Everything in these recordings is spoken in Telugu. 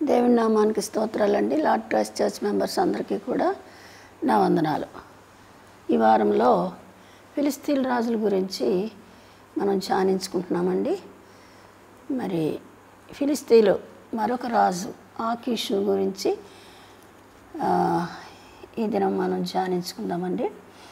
దేవుని నామానికి స్తోత్రాలండి లార్డ్ క్రైస్ట్ చర్చ్ మెంబర్స్ అందరికీ కూడా నా వందనాలు ఈ వారంలో ఫిలిస్తీన్ రాజుల గురించి మనం ధ్యానించుకుంటున్నామండి మరి ఫిలిస్తీన్లు మరొక రాజు ఆకీషు గురించి ఆ, ఈ దినం మనం ధ్యానించుకుందామండి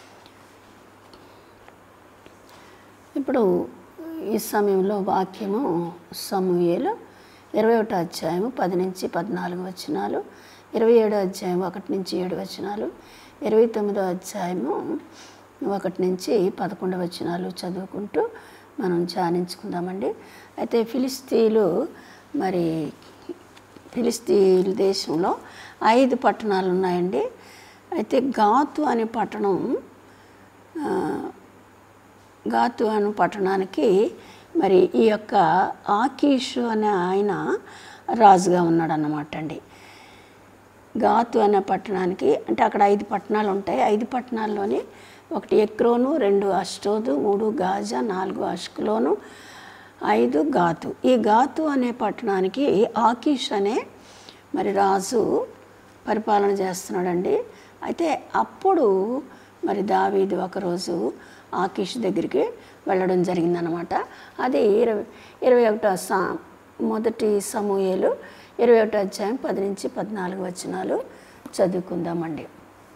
ఇప్పుడు ఈ సమయంలో వాక్యము సమూయేలు ఇరవై ఒకటో అధ్యాయము పది నుంచి పద్నాలుగు వచనాలు ఇరవై ఏడో అధ్యాయం ఒకటి నుంచి ఏడు వచనాలు ఇరవై తొమ్మిదో అధ్యాయము ఒకటి నుంచి పదకొండు వచనాలు చదువుకుంటూ మనం ధ్యానించుకుందామండి అయితే ఫిలిస్తీన్లు మరి ఫిలిస్తీన్ దేశంలో ఐదు పట్టణాలు ఉన్నాయండి అయితే గాతు అనే పట్టణం ఆ, గాతు అను పట్టణానికి మరి ఈ యొక్క ఆకీషు అనే ఆయన రాజుగా ఉన్నాడు అన్నమాట అండి గాతు అనే పట్టణానికి అంటే అక్కడ ఐదు పట్టణాలు ఉంటాయి ఐదు పట్టణాల్లోని ఒకటి ఎక్రోను రెండు అష్టోదు మూడు గాజా నాలుగు అష్కులోను ఐదు గాతు ఈ గాతు అనే పట్టణానికి ఆకీష్ అనే మరి రాజు పరిపాలన చేస్తున్నాడండి అయితే అప్పుడు మరి దావీదు ఒకరోజు ఆకీష్ దగ్గరికి వెళ్ళడం జరిగిందనమాట అది ఇరవై ఇరవై ఒకటో సా మొదటి సమూహలు ఇరవై ఒకటో అధ్యాయం పది నుంచి పద్నాలుగు వచనాలు చదువుకుందామండి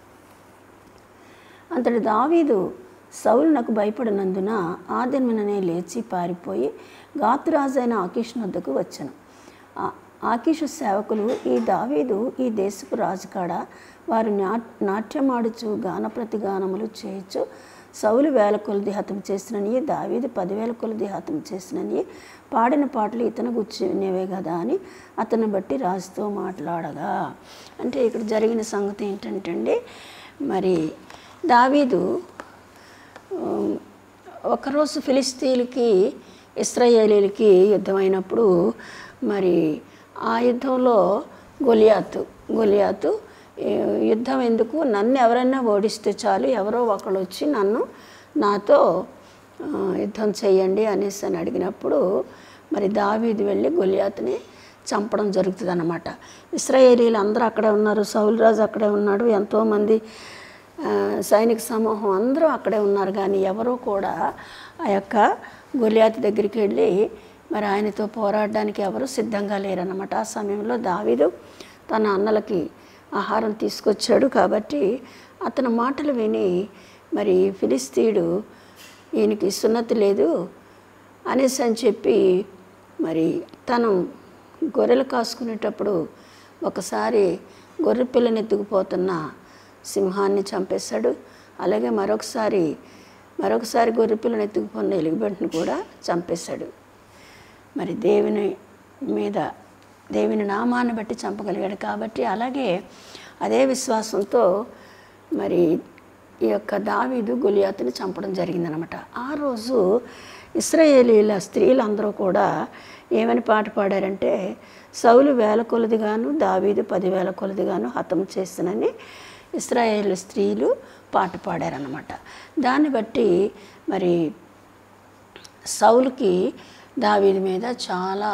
అంతటి దావీదు సౌలు నాకు భయపడినందున ఆ దినముననే లేచి పారిపోయి గాతురాజు అయిన ఆకీష్ వద్దకు వచ్చాను ఆ- ఆకీషు సేవకులు ఈ దావీదు ఈ దేశపు రాజు కాడ వారు నా నాట్యమాడుచు గాన ప్రతిగానములు చేయొచ్చు సౌలు వేల కొలది హతం చేసినని దావీదు పదివేల కొలది హతం చేసినని పాడిన పాటలు ఇతను గుచ్చినవే కదా అని అతన్ని బట్టి రాజుతో మాట్లాడగా అంటే ఇక్కడ జరిగిన సంగతి ఏంటంటే అండి మరి దావీదు ఉమ్, ఒకరోజు ఫిలిస్తీన్లకి ఇస్రాయేలీలకి యుద్ధం అయినప్పుడు మరి ఆ యుద్ధంలో గొలియాతు గొలియాతు "ఏ, యుద్ధం ఎందుకు నన్ను ఎవరైనా ఓడిస్తే చాలు ఎవరో ఒకళ్ళు వచ్చి నన్ను నాతో ఆ, యుద్ధం చేయండి అనేసి అని అడిగినప్పుడు మరి దావీదు వెళ్ళి గొలియాతుని చంపడం జరుగుతుంది అన్నమాట ఇస్రాయేలీలు అందరూ అక్కడే ఉన్నారు సౌలు రాజు అక్కడే ఉన్నాడు ఎంతోమంది ఆ, సైనిక సమూహం అందరూ అక్కడే ఉన్నారు కానీ ఎవరూ కూడా ఆ యొక్క గొలియాత్ దగ్గరికి వెళ్ళి మరి ఆయనతో పోరాడడానికి ఎవరు సిద్ధంగా లేరన్నమాట ఆ సమయంలో దావీదు తన అన్నలకి ఆహారం తీసుకొచ్చాడు కాబట్టి అతని మాటలు విని మరి ఫిలిస్తీయుడు ఈయనకి సున్నతి లేదు అనేసి అని చెప్పి మరి తను గొర్రెలు కాసుకునేటప్పుడు ఒకసారి గొర్రె పిల్లని ఎత్తుకుపోతున్న సింహాన్ని చంపేశాడు అలాగే మరొకసారి మరొకసారి గొర్రె పిల్లని ఎత్తుకుపోయిన ఎలుగుబంటిని కూడా చంపేశాడు మరి దేవుని మీద దేవుని నామాన్ని బట్టి చంపగలిగాడు కాబట్టి అలాగే అదే విశ్వాసంతో మరి ఈ యొక్క దావీదు గొలియాతుని చంపడం జరిగిందనమాట ఆ రోజు ఇస్రాయేలీల స్త్రీలందరూ కూడా ఏమని పాట పాడారంటే సౌలు వేల కొలదిగాను దావీదు పదివేల కొలదిగాను హతం చేసినని ఇస్రాయేల్ స్త్రీలు పాట పాడారనమాట దాన్ని బట్టి మరి సౌలుకి దావీది మీద చాలా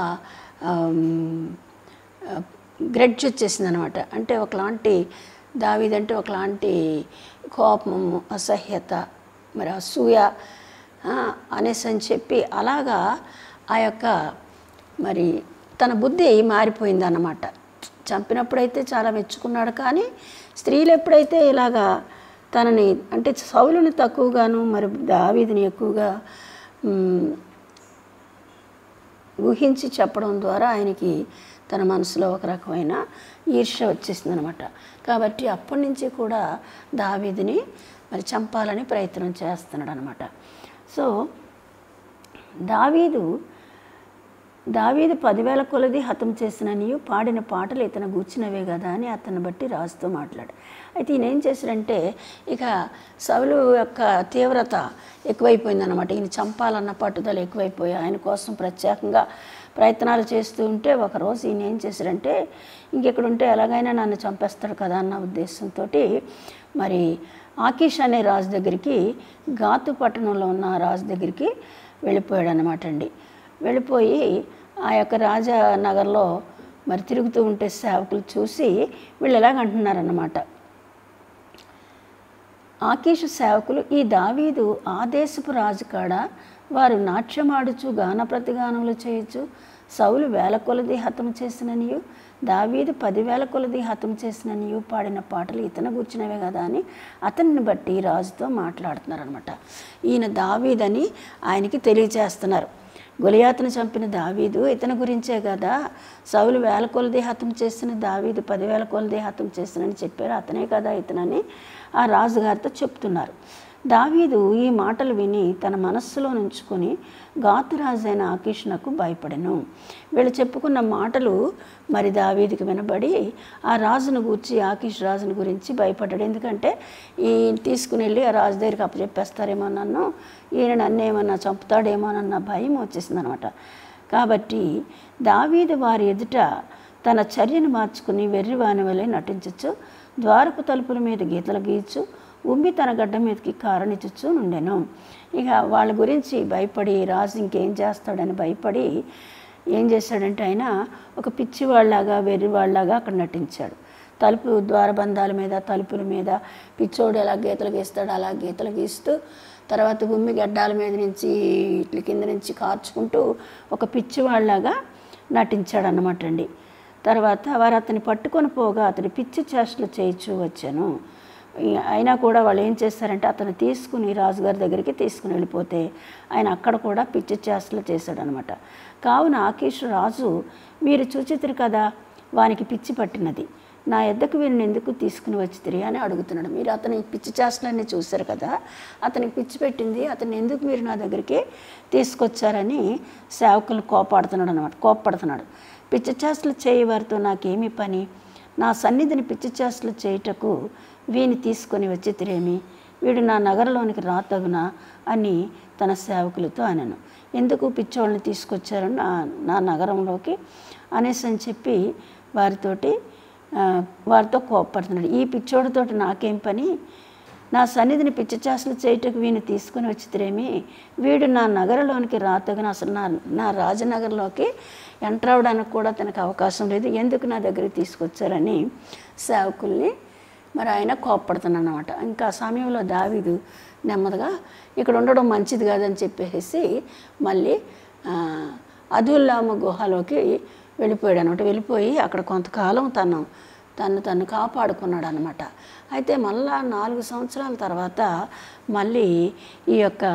గ్రెడ్జ్ వచ్చేసింది అనమాట అంటే ఒకలాంటి దావీదంటే ఒకలాంటి కోపము అసహ్యత మరి అసూయ ఆ, అనేసి అని చెప్పి అలాగా ఆ యొక్క మరి తన బుద్ధి మారిపోయింది అన్నమాట చంపినప్పుడైతే చాలా మెచ్చుకున్నాడు కానీ స్త్రీలు ఎప్పుడైతే ఇలాగా తనని అంటే సౌలుని తక్కువగాను మరి దావీదిని ఎక్కువగా మ్, ఊహించి చెప్పడం ద్వారా ఆయనకి తన మనసులో ఒక రకమైన ఈర్ష్య వచ్చేసింది అనమాట కాబట్టి అప్పటి నుంచి కూడా దావీదిని మరి చంపాలని ప్రయత్నం చేస్తున్నాడు అనమాట సో దావీదు దావీదు పదివేల కొలది హతం చేసిన నీవు పాడిన పాటలు ఇతను గూర్చినవే కదా అని అతన్ని బట్టి రాజుతో మాట్లాడు అయితే ఈయన ఏం చేశాడంటే ఇక సౌలు యొక్క తీవ్రత ఎక్కువైపోయిందన్నమాట ఈయన చంపాలన్న పట్టుదల ఎక్కువైపోయి ఆయన కోసం ప్రత్యేకంగా ప్రయత్నాలు చేస్తూ ఉంటే ఒకరోజు ఈయన ఏం చేశాడంటే ఇంకెక్కడ ఉంటే ఎలాగైనా నన్ను చంపేస్తాడు కదా అన్న ఉద్దేశంతో మరి ఆకీష్ అనే రాజు దగ్గరికి గాతు పట్టణంలో ఉన్న రాజు దగ్గరికి వెళ్ళిపోయాడు అనమాట అండి వెళ్ళిపోయి ఆ యొక్క రాజనగర్లో మరి తిరుగుతూ ఉంటే సేవకులు చూసి వీళ్ళు ఎలాగ అంటున్నారన్నమాట ఆకీషు సేవకులు ఈ దావీదు ఆ దేశపు రాజు కాడ వారు నాట్యమాడుచు గాన ప్రతిగానములు చేయొచ్చు సౌలు వేల కొలది హతం చేసిననియు దావీదు పదివేల కొలది హతం చేసిననియు పాడిన పాటలు ఇతను కూర్చున్నవే కదా అని అతన్ని బట్టి రాజుతో మాట్లాడుతున్నారు అనమాట ఈయన దావీదని ఆయనకి తెలియజేస్తున్నారు గొలియాతను చంపిన దావీదు ఇతని గురించే కదా సౌలు వేల కొలది హతం చేసిన దావీదు పదివేల కొలది హతం చేసినని చెప్పారు అతనే కదా ఇతనని ఆ రాజుగారితో చెప్తున్నారు దావీదు ఈ మాటలు విని తన మనస్సులో నుంచుకొని గాతురాజైన ఆకీష్నకు భయపడెను వీళ్ళు చెప్పుకున్న మాటలు మరి దావీదికి వినబడి ఆ రాజును గూర్చి ఆకీష్ రాజుని గురించి భయపడ్డాడు ఎందుకంటే ఈ తీసుకుని వెళ్ళి ఆ రాజు దగ్గరికి అప్పచెప్పేస్తారేమో నన్ను ఈయన నన్ను ఏమన్నా చంపుతాడేమోనన్న భయం వచ్చేసింది అనమాట కాబట్టి దావీదు వారి ఎదుట తన చర్యను మార్చుకుని వెర్రివాని వలె నటించచ్చు ద్వారపు తలుపుల మీద గీతలు గీయచ్చు ఉమ్మి తన గడ్డ మీదకి కారణించచ్చు నుండెను ఇక వాళ్ళ గురించి భయపడి రాజు ఇంకేం చేస్తాడని భయపడి ఏం చేశాడంటే ఆయన ఒక పిచ్చివాళ్ళలాగా వెర్రివాళ్ళలాగా అక్కడ నటించాడు తలుపు ద్వారబంధాల మీద తలుపుల మీద పిచ్చోడు ఎలా గీతలు గీస్తాడు అలా గీతలు గీస్తూ తర్వాత ఉమ్మి గడ్డాల మీద నుంచి ఇట్ల కింద నుంచి కార్చుకుంటూ ఒక పిచ్చివాళ్ళలాగా నటించాడు అన్నమాట అండి తర్వాత వారు అతన్ని పట్టుకొని పోగా అతని పిచ్చి చేష్టలు చేయించు వచ్చాను ఈ- అయినా కూడా వాళ్ళు ఏం చేస్తారంటే అతను తీసుకుని రాజుగారి దగ్గరికి తీసుకుని వెళ్ళిపోతే ఆయన అక్కడ కూడా పిచ్చి చేష్టలు చేశాడనమాట కావున ఆకీష్ రాజు మీరు చూచితిరు కదా వానికి పిచ్చి పట్టినది నా ఎద్దకు వీరిని ఎందుకు తీసుకుని వచ్చితిరి అని అడుగుతున్నాడు మీరు అతని పిచ్చి చేష్టలన్నీ చూశారు కదా అతనికి పిచ్చి పెట్టింది అతన్ని ఎందుకు మీరు నా దగ్గరికి తీసుకొచ్చారని సేవకులు కోపాడుతున్నాడు అనమాట కోప్పడుతున్నాడు పిచ్చి చేష్టలు చేయవారితో నాకేమి పని నా సన్నిధిని పిచ్చి చేష్టలు చేయుటకు వీని తీసుకొని వచ్చి తిరేమి వీడు నా నగరంలోనికి రాతగునా అని తన సేవకులతో అనను ఎందుకు పిచ్చోళ్ళని తీసుకొచ్చారు నా నా నగరంలోకి అనేసి అని చెప్పి వారితోటి ఆ, వారితో కోప్పడుతున్నాడు ఈ పిచ్చోడితోటి నాకేం పని నా సన్నిధిని పిచ్చి చేసలు చేయటకు వీని తీసుకుని వచ్చితేమి వీడు నా నగరంలోనికి రాతగిన అసలు నా నా రాజనగర్లోకి ఎంటర్ అవడానికి కూడా తనకు అవకాశం లేదు ఎందుకు నా దగ్గరికి తీసుకొచ్చారని సేవకుల్ని మరి ఆయన కోప్పడుతున్నాను అనమాట ఇంకా ఆ సమయంలో దావీదు నెమ్మదిగా ఇక్కడ ఉండడం మంచిది కాదని చెప్పేసి మళ్ళీ ఆ, అదుల్లామ గుహలోకి వెళ్ళిపోయాడు అనమాట వెళ్ళిపోయి అక్కడ కొంతకాలం తను తను తను కాపాడుకున్నాడు అనమాట అయితే మళ్ళా నాలుగు సంవత్సరాల తర్వాత మళ్ళీ ఈ యొక్క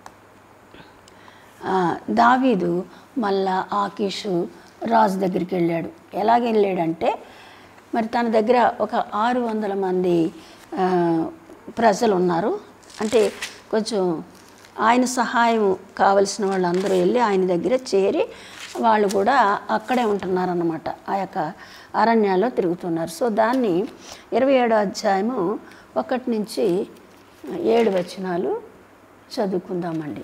ఆ, దావీదు మళ్ళా ఆకీషు రాజు దగ్గరికి వెళ్ళాడు ఎలాగ వెళ్ళాడంటే మరి తన దగ్గర ఒక ఆరు వందల మంది ఆ, ప్రజలు ఉన్నారు అంటే కొంచెం ఆయన సహాయం కావలసిన వాళ్ళందరూ వెళ్ళి ఆయన దగ్గర చేరి వాళ్ళు కూడా అక్కడే ఉంటున్నారన్నమాట ఆ యొక్క అరణ్యాల్లో తిరుగుతున్నారు సో దాన్ని ఇరవై ఏడో అధ్యాయము ఒకటి నుంచి ఏడు వచనాలు చదువుకుందామండి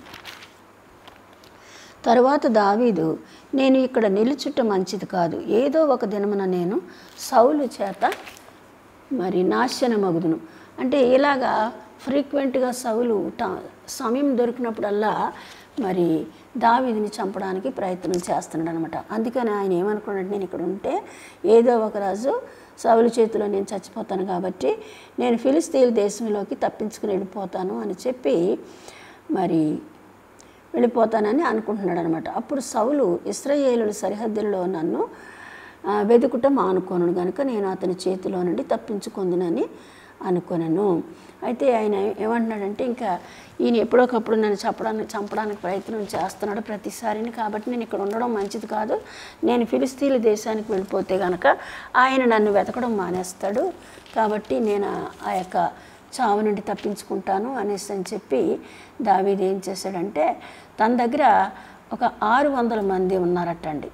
తరువాత దావీదు నేను ఇక్కడ నిలుచుట మంచిది కాదు ఏదో ఒక దినమున నేను సౌలు చేత మరి నాశనమగుదును అంటే ఇలాగా ఫ్రీక్వెంట్గా సౌలు ట- సమయం దొరికినప్పుడల్లా మరి దావీదిని చంపడానికి ప్రయత్నం చేస్తున్నాడు అనమాట అందుకని ఆయన ఏమనుకున్నాడు నేను ఇక్కడ ఉంటే ఏదో ఒక రాజు సౌలు చేతిలో నేను చచ్చిపోతాను కాబట్టి నేను ఫిలిస్తీన్ దేశంలోకి తప్పించుకుని వెళ్ళిపోతాను అని చెప్పి మరి వెళ్ళిపోతానని అనుకుంటున్నాడు అనమాట అప్పుడు సౌలు ఇస్రాయేలుల సరిహద్దుల్లో నన్ను ఆ, వెతుకుట మానుకోను కనుక నేను అతని చేతిలో నుండి తప్పించుకుందునని అనుకొనను అయితే ఆయన ఏమంటున్నాడంటే ఇంకా ఈయన ఎప్పుడోకప్పుడు నన్ను చంపడానికి చంపడానికి ప్రయత్నం చేస్తున్నాడు ప్రతిసారిని కాబట్టి నేను ఇక్కడ ఉండడం మంచిది కాదు నేను ఫిలిస్తీన్ల దేశానికి వెళ్ళిపోతే కనుక ఆయన నన్ను వెతకడం మానేస్తాడు కాబట్టి నేను ఆ యొక్క చావు నుండి తప్పించుకుంటాను అనేసి అని చెప్పి దావీదు ఏం చేశాడంటే తన దగ్గర ఒక ఆరు వందల మంది ఉన్నారటండి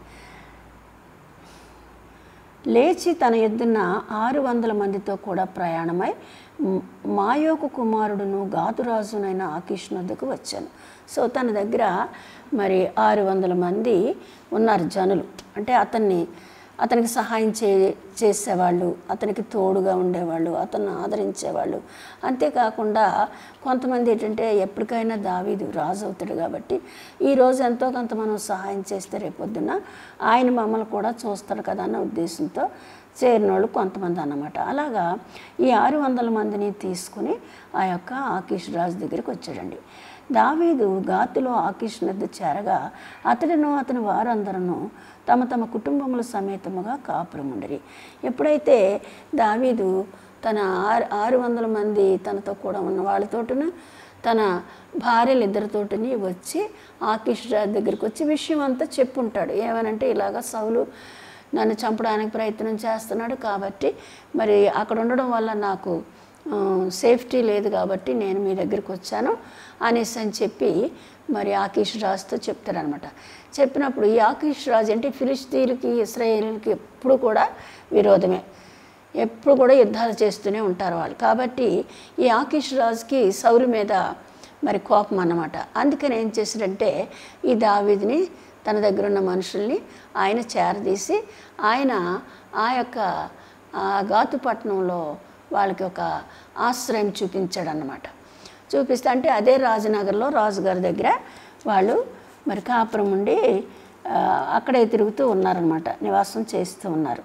లేచి తన ఎద్దున ఆరు వందల మందితో కూడా ప్రయాణమై మ్- మాయోకు కుమారుడును గాతురాజునైన ఆకీష్ వద్దకు వచ్చాను సో తన దగ్గర మరి ఆరు వందల మంది ఉన్నారు జనులు అంటే అతన్ని అతనికి సహాయం చే చేసేవాళ్ళు అతనికి తోడుగా ఉండేవాళ్ళు అతన్ని ఆదరించేవాళ్ళు అంతేకాకుండా కొంతమంది ఏంటంటే ఎప్పటికైనా దావీదు రాజు అవుతాడు కాబట్టి ఈ రోజు ఎంతో కొంత మనం సహాయం చేస్తే రేపొద్దున ఆయన మమ్మల్ని కూడా చూస్తాడు కదా అన్న ఉద్దేశంతో చేరిన వాళ్ళు కొంతమంది అన్నమాట అలాగా ఈ ఆరు వందల మందిని తీసుకుని ఆ యొక్క ఆకీష్ రాజు దగ్గరికి వచ్చాడండి దావీదు గాతులో ఆకీష్ నద్ద చేరగా అతడును అతని వారందరూ తమ తమ కుటుంబముల సమేతముగా కాపురముండరి ఎప్పుడైతే దావీదు తన ఆరు ఆరు వందల మంది తనతో కూడా ఉన్న వాళ్ళతోటను తన భార్యలు ఇద్దరితోటిని వచ్చి ఆకీష్ రాజు దగ్గరికి వచ్చి విషయం అంతా చెప్పుంటాడు ఏమనంటే ఇలాగ సౌలు నన్ను చంపడానికి ప్రయత్నం చేస్తున్నాడు కాబట్టి మరి అక్కడ ఉండడం వల్ల నాకు ఆ, సేఫ్టీ లేదు కాబట్టి నేను మీ దగ్గరికి వచ్చాను అనేసి అని చెప్పి మరి ఆకీష్ రాజుతో చెప్తారనమాట చెప్పినప్పుడు ఈ ఆకీష్ రాజు అంటే ఫిలిస్తీన్లకి ఇస్రాయేల్కి ఎప్పుడు కూడా విరోధమే ఎప్పుడు కూడా యుద్ధాలు చేస్తూనే ఉంటారు వాళ్ళు కాబట్టి ఈ ఆకీష్ రాజుకి సౌలు మీద మరి కోపం అన్నమాట అందుకని ఏం చేశాడంటే ఈ దావీదిని తన దగ్గర ఉన్న మనుషుల్ని ఆయన చేరదీసి ఆయన ఆ యొక్క ఆ గాతుపట్నంలో వాళ్ళకి ఒక ఆశ్రయం చూపించాడన్నమాట చూపిస్తే అంటే అదే రాజనగర్లో రాజుగారి దగ్గర వాళ్ళు మరి కాపురం ఉండి ఆ, అక్కడే తిరుగుతూ ఉన్నారనమాట నివాసం చేస్తూ ఉన్నారు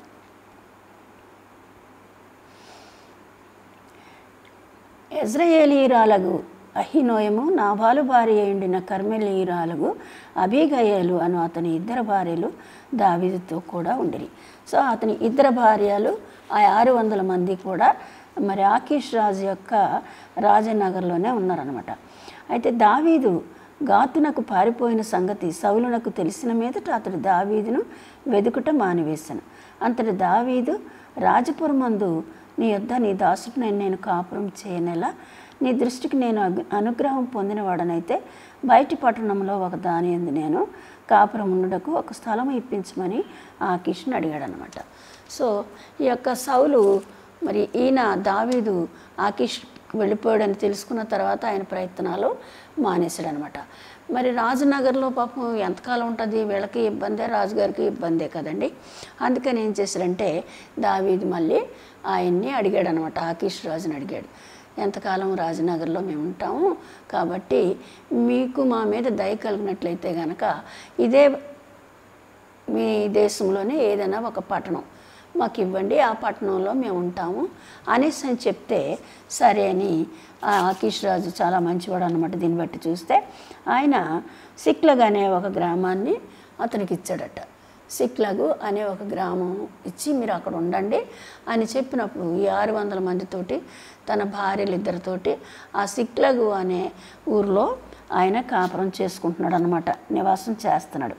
ఎజ్రయేలీరాలగు అహినోయము నాభాలు భార్య ఉండిన కర్మెలీరాలగు అబీగయేలు అను అతని ఇద్దరు భార్యలు దావీదుతో కూడా ఉండిరి సో అతని ఇద్దరు భార్యలు ఆ ఆరు వందల మంది కూడా మరి ఆకీష్ రాజు యొక్క రాజనగర్లోనే ఉన్నారనమాట అయితే దావీదు గాతునకు పారిపోయిన సంగతి సౌలునకు తెలిసిన మీదట అతడు దావీదును వెదుకుట మానివేశాను అంతటి దావీదు రాజపురమందు నీ యొద్ద నీ దాసుడిని నేను కాపురం చేయనెలా నీ దృష్టికి నేను అగు- అనుగ్రహం పొందినవాడనైతే బయటి పట్టణంలో ఒక దాని ఎందు నేను కాపురం ఉండటకు ఒక స్థలం ఇప్పించమని ఆ కిషన్ అడిగాడు అనమాట సో ఈ యొక్క సౌలు మరి ఈయన దావీదు ఆకిష్ వెళ్ళిపోయాడని తెలుసుకున్న తర్వాత ఆయన ప్రయత్నాలు మానేశాడు అనమాట మరి రాజనగర్లో పాపం ఎంతకాలం ఉంటుంది వీళ్ళకి ఇబ్బందే రాజుగారికి ఇబ్బందే కదండి అందుకని ఏం చేశాడంటే దావీదు మళ్ళీ ఆయన్ని అడిగాడు అనమాట ఆకీష్ రాజుని అడిగాడు ఎంతకాలం రాజనగర్లో మేము ఉంటాము కాబట్టి మీకు మా మీద దయ కలిగినట్లయితే కనుక ఇదే మీ దేశంలోనే ఏదైనా ఒక పట్టణం మాకు ఇవ్వండి ఆ పట్టణంలో మేము ఉంటాము అనేసి అని చెప్తే సరే అని ఆ ఆకీష్ రాజు చాలా మంచివాడు అనమాట దీన్ని బట్టి చూస్తే ఆయన సిక్లగ్ అనే ఒక గ్రామాన్ని అతనికి ఇచ్చాడట సిక్లగు అనే ఒక గ్రామం ఇచ్చి మీరు అక్కడ ఉండండి అని చెప్పినప్పుడు ఈ ఆరు వందల మందితోటి తన భార్యలు ఇద్దరితోటి ఆ సిక్లగు అనే ఊరిలో ఆయన కాపురం చేసుకుంటున్నాడు అనమాట నివాసం చేస్తున్నాడు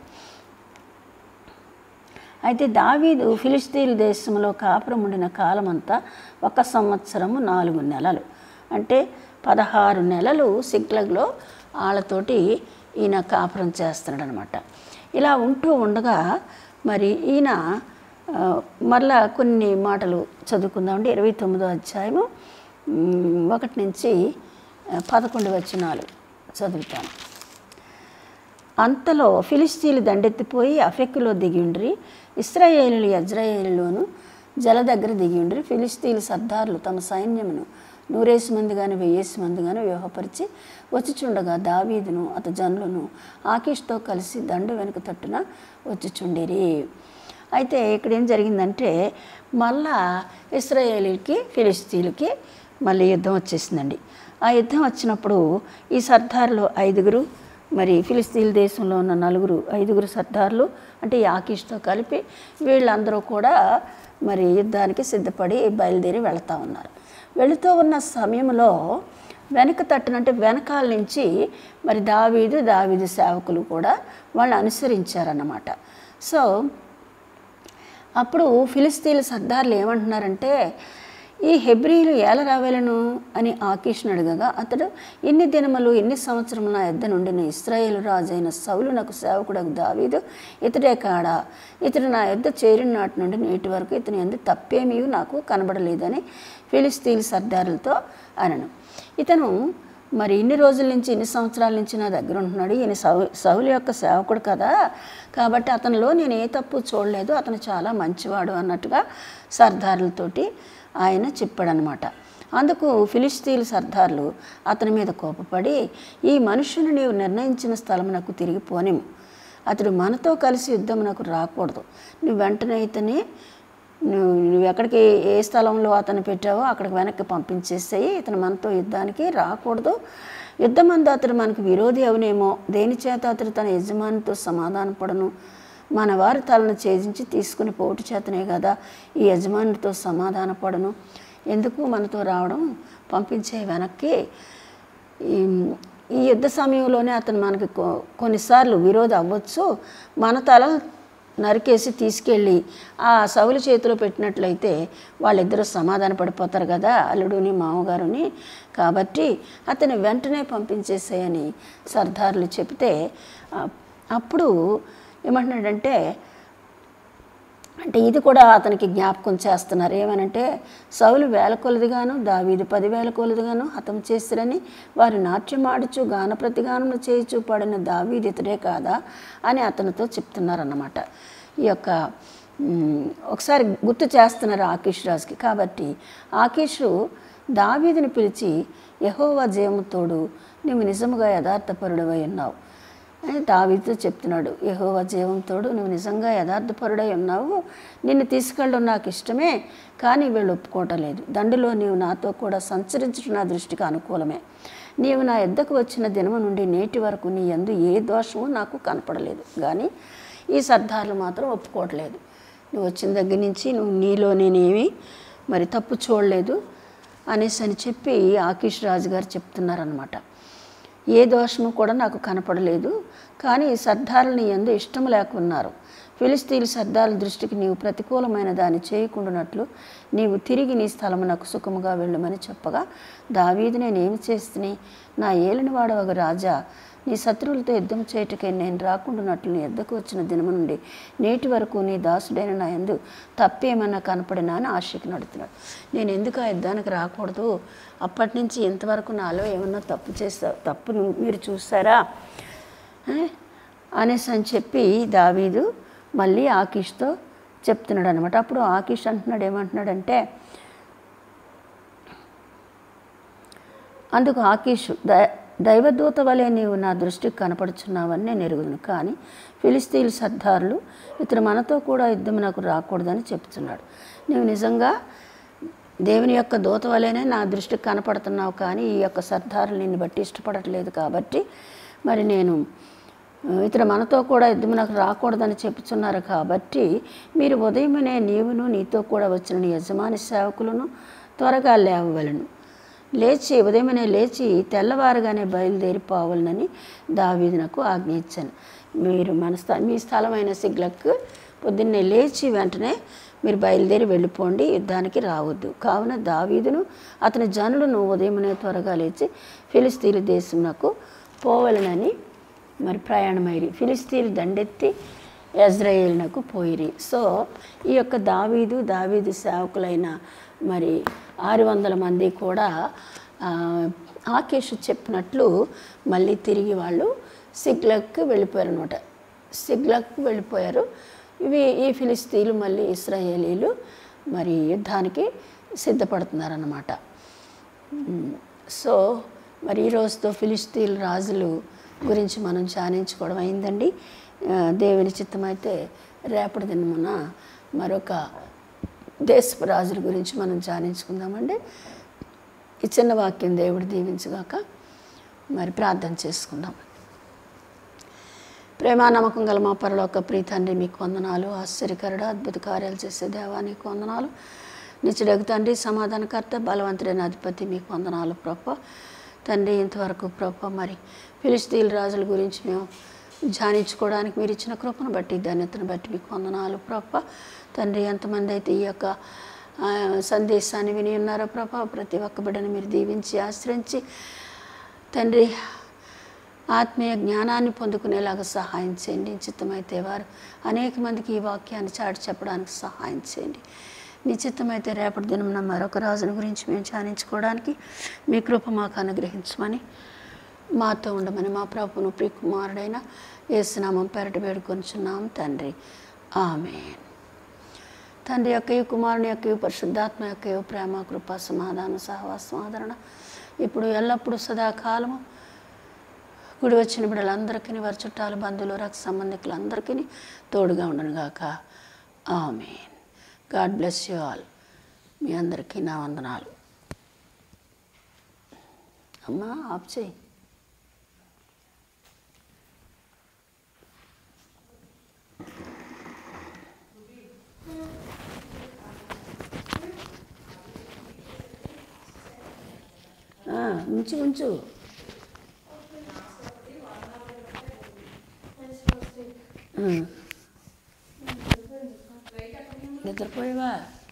అయితే దావీదు ఫిలిస్తీన్ దేశంలో కాపురం ఉండిన కాలమంతా ఒక సంవత్సరము నాలుగు నెలలు అంటే పదహారు నెలలు సిగ్లగ్లో వాళ్ళతోటి ఈయన కాపురం చేస్తున్నాడు అనమాట ఇలా ఉంటూ ఉండగా మరి ఈయన ఆ, మరలా కొన్ని మాటలు చదువుకుందామండి ఇరవై తొమ్మిదో అధ్యాయము ఉమ్, ఒకటి నుంచి ఆ, పదకొండు వచనాలు చదువుతాను అంతలో ఫిలిస్తీన్లు దండెత్తిపోయి అఫెక్కులో దిగిండ్రి ఇస్రాయేలులు యజ్రాయేలులోను జల దగ్గర దిగిండ్రి ఫిలిస్తీన్లు సర్దార్లు తమ సైన్యమును నూరేసి మంది కానీ వెయ్యేసి మంది కానీ వ్యూహపరిచి వచ్చిచుండగా దావీదును అత జనులను ఆకీష్తో కలిసి దండు వెనుక తట్టున వచ్చిచుండిరి అయితే ఇక్కడ ఏం జరిగిందంటే మళ్ళా ఇస్రాయేలీకి ఫిలిస్తీన్లకి మళ్ళీ యుద్ధం వచ్చేసిందండి ఆ యుద్ధం వచ్చినప్పుడు ఈ సర్దార్లు ఐదుగురు మరి ఫిలిస్తీన్ దేశంలో ఉన్న నలుగురు ఐదుగురు సర్దార్లు అంటే ఈ ఆకీష్తో కలిపి వీళ్ళందరూ కూడా మరి యుద్ధానికి సిద్ధపడి బయలుదేరి వెళ్తూ ఉన్నారు వెళుతూ ఉన్న సమయంలో వెనక తట్టునంటే వెనకాల నుంచి మరి దావీదు దావీదు సేవకులు కూడా వాళ్ళు అనుసరించారన్నమాట సో అప్పుడు ఫిలిస్తీన్ల సర్దార్లు ఏమంటున్నారంటే ఈ హెబ్రీలు ఏల రావేలను అని ఆకీష్ను అడగగా అతడు ఎన్ని దినములు ఎన్ని సంవత్సరములు నా యొద్ద నుండిన ఇస్రాయేలు రాజైన సౌలు నాకు సేవకుడకు దావీదు ఇతడే కాడా ఇతడు నా యొద్ద చేరిన నాటి నుండి నేటి వరకు ఇతని ఎందు తప్పేమీ నాకు కనబడలేదని ఫిలిస్తీన్ సర్దారులతో అనను ఇతను మరి ఇన్ని రోజుల నుంచి ఇన్ని సంవత్సరాల నుంచి నా దగ్గర ఉంటున్నాడు ఈయన సౌ సౌలు యొక్క సేవకుడు కదా కాబట్టి అతనిలో నేను ఏ తప్పు చూడలేదు అతను చాలా మంచివాడు అన్నట్టుగా సర్దారులతోటి ఆయన చెప్పాడనమాట అందుకు ఫిలిస్తీన్ సర్దార్లు అతని మీద కోపపడి ఈ మనుషుని నీవు నిర్ణయించిన స్థలమునకు తిరిగి పోనిము అతడు మనతో కలిసి యుద్ధమునకు రాకూడదు నువ్వు వెంటనే ఇతని నువ్వు నువ్వు ఎక్కడికి ఏ స్థలంలో అతను పెట్టావో అక్కడికి వెనక్కి పంపించేసేయి ఇతను మనతో యుద్ధానికి రాకూడదు యుద్ధమందు అతడు మనకు విరోధి అవునేమో దేని చేత అతడు తన యజమానితో సమాధానపడను మన వారి తలను ఛేదించి తీసుకుని పోటు చేతనే కదా ఈ యజమానితో సమాధానపడను ఎందుకు మనతో రావడం పంపించే వెనక్కి ఈ ఈ యుద్ధ సమయంలోనే అతను మనకి కొ- కొన్నిసార్లు విరోధి అవ్వచ్చు మన తల నరికేసి తీసుకెళ్ళి ఆ సౌలు చేతిలో పెట్టినట్లయితే వాళ్ళిద్దరూ సమాధాన పడిపోతారు కదా అల్లుడుని మామగారుని కాబట్టి అతని వెంటనే పంపించేసేయని సర్దార్లు చెప్తే ఆ, అప్పుడు ఏమంటున్నాడంటే అంటే ఇది కూడా అతనికి జ్ఞాపకం చేస్తున్నారు ఏమనంటే సౌలు వేల కొలదిగాను దావీదు పదివేల కొలదిగాను హతం చేసిరని వారి నాట్యమాడుచు గాన ప్రతిగానములు చేయుచు పడిన దావీదు ఇతడే కాదా అని అతనితో చెప్తున్నారన్నమాట ఈ యొక్క మ్, ఒకసారి గుర్తు చేస్తున్నారు ఆకీష్ రాజుకి కాబట్టి ఆకీషు దావీదుని పిలిచి యహోవా జీవముతోడు నీవు నిజముగా యథార్థపరుడవై ఉన్నావు అని దావీదుతో చెప్తున్నాడు యెహోవా జీవంతోడు నువ్వు నిజంగా యథార్థపరుడై ఉన్నావు నిన్ను తీసుకెళ్ళడం నాకు ఇష్టమే కానీ వీళ్ళు ఒప్పుకోవటం లేదు దండులో నీవు నాతో కూడా సంచరించడం నా దృష్టికి అనుకూలమే నీవు నా ఎద్దకు వచ్చిన దినము నుండి నేటి వరకు నీ యందు ఏ దోషము నాకు కనపడలేదు కానీ ఈ సర్దార్లు మాత్రం ఒప్పుకోవట్లేదు నువ్వు వచ్చిన దగ్గర నుంచి నువ్వు నీలో నేనేమి మరి తప్పు చూడలేదు అనేసి అని చెప్పి ఆకీష్ రాజు గారు చెప్తున్నారనమాట ఏ దోషము కూడా నాకు కనపడలేదు కానీ ఈ సర్దారుని ఎందు ఇష్టం లేకున్నారు ఫిలిస్తీన్ సర్దారుల దృష్టికి నీవు ప్రతికూలమైన దాన్ని చేయకుండానట్లు నీవు తిరిగి నీ స్థలమునకు సుఖముగా వెళ్ళమని చెప్పగా దావీదు నేనేమి చేస్తుని నా ఏలిన వాడవగ రాజా నీ శత్రువులతో యుద్ధం చేయటకై నేను రాకుండానట్లు నీ ఎద్దకు వచ్చిన దినము నుండి నేటి వరకు నీ దాసుడైన నా ఎందు తప్పేమన్నా కనపడినా అని ఆశకి నడుతున్నాడు నేను ఎందుకు ఆ యుద్ధానికి రాకూడదు అప్పటి నుంచి ఇంతవరకు నాలో ఏమన్నా తప్పు చేస్తా తప్పు ను- మీరు చూసారా ఏ? అనేసి అని చెప్పి దావీదు మళ్ళీ ఆకీష్తో చెప్తున్నాడు అనమాట అప్పుడు ఆకీష్ అంటున్నాడు ఏమంటున్నాడంటే అందుకు ఆకీషు ద దైవదూత వలె నీవు నా దృష్టికి కనపడుచున్నావని నేను ఎరుగుదును కానీ ఫిలిస్తీన్ సర్దారులు ఇతను మనతో కూడా యుద్ధం నాకు రాకూడదని చెప్తున్నాడు నీవు నిజంగా దేవుని యొక్క దూత వలెనే నా దృష్టికి కనపడుతున్నావు కానీ ఈ యొక్క సర్దారులు నిన్ను బట్టి ఇష్టపడట్లేదు కాబట్టి మరి నేను ఇతర మనతో కూడా యుద్ధం నాకు రాకూడదని చెప్పుచున్నారు కాబట్టి మీరు ఉదయమనే నీవును నీతో కూడా వచ్చిన నీ యజమాని సేవకులను త్వరగా లేవవలను లేచి ఉదయమనే లేచి తెల్లవారుగానే బయలుదేరి పోవాలని దావీదునకు ఆజ్ఞ ఇచ్చాను మీరు మన స్థ మీ స్థలమైన సిగ్లకు పొద్దున్నే లేచి వెంటనే మీరు బయలుదేరి వెళ్ళిపోండి యుద్ధానికి రావద్దు కావున దావీదును అతని జనులను ఉదయమనే త్వరగా లేచి ఫిలిస్తీన్ దేశమునకు పోవలనని మరి ప్రయాణమైరి ఫిలిస్తీన్ దండెత్తి యజ్రాయేలునకు పోయిరి సో ఈ యొక్క దావీదు దావీదు సేవకులైన మరి ఆరు వందల మంది కూడా ఆ, ఆకేష్ చెప్పినట్లు మళ్ళీ తిరిగి వాళ్ళు సిగ్లకు వెళ్ళిపోయారు అనమాట సిగ్లకు వెళ్ళిపోయారు ఇవి ఈ ఫిలిస్తీన్లు మళ్ళీ ఇస్రాయేలీలు మరి యుద్ధానికి సిద్ధపడుతున్నారన్నమాట మ్, సో మరి ఈ రోజుతో ఫిలిస్తీన్ రాజులు గురించి మనం ధ్యానించుకోవడం అయిందండి ఆ, దేవుని చిత్తమైతే రేపటి దినమున మరొక దేశపు రాజుల గురించి మనం ధ్యానించుకుందామండి ఈ చిన్న వాక్యం దేవుడు దీవించగాక మరి ప్రార్థన చేసుకుందాం ప్రేమ నమ్మకం గల మా పరలోక ప్రీతండ్రి మీకు వందనాలు ఆశ్చర్యకరుడు అద్భుత కార్యాలు చేసే దేవా నీకు వందనాలు నిత్యుడగు తండ్రి సమాధానకర్త బలవంతుడైన అధిపతి మీకు వందనాలు ప్రభ తండ్రి ఇంతవరకు ప్రభ మరి ఫిలిస్తీన్ రాజుల గురించి మేము ధ్యానించుకోవడానికి మీరు ఇచ్చిన కృపను బట్టి ధన్యతను బట్టి మీకు వందనాలు ప్రభ తండ్రి ఎంతమంది అయితే ఈ యొక్క ఆ, సందేశాన్ని విని ఉన్నారో ప్రభ ప్రతి ఒక్క బిడ్డను మీరు దీవించి ఆశ్రయించి తండ్రి ఆత్మీయ జ్ఞానాన్ని పొందుకునేలాగా సహాయం చేయండి చిత్తమైతే వారు అనేక మందికి ఈ వాక్యాన్ని చాటి చెప్పడానికి సహాయం చేయండి నిశ్చితమైతే రేపటి దినం మరొక రాజుని గురించి మేము ధ్యానించుకోవడానికి మీ కృప మాకు అనుగ్రహించమని మాతో ఉండమని మా ప్రభును ప్రియకుమారుడైన ఏసునామం పెరట వేడుకొనిచున్నాం తండ్రి ఆమె తండ్రి యొక్క కుమారుని యొక్క పరిశుద్ధాత్మ యొక్క ప్రేమ కృప సమాధానం సహవాసం ఆదరణ ఇప్పుడు ఎల్లప్పుడూ సదాకాలము గుడి వచ్చిన బిడ్డలందరికీ వారి చుట్టాలు బంధువులు రక్త సంబంధికులందరికీ తోడుగా ఉండను గాక ఆమె గాడ్ బ్లెస్ యూ ఆల్ మీ అందరికీ నా వందనాలు అమ్మా ఆఫ్ చేయి ఆ, ఉంచు ఉంచు ఆ. నిద్రపోయావా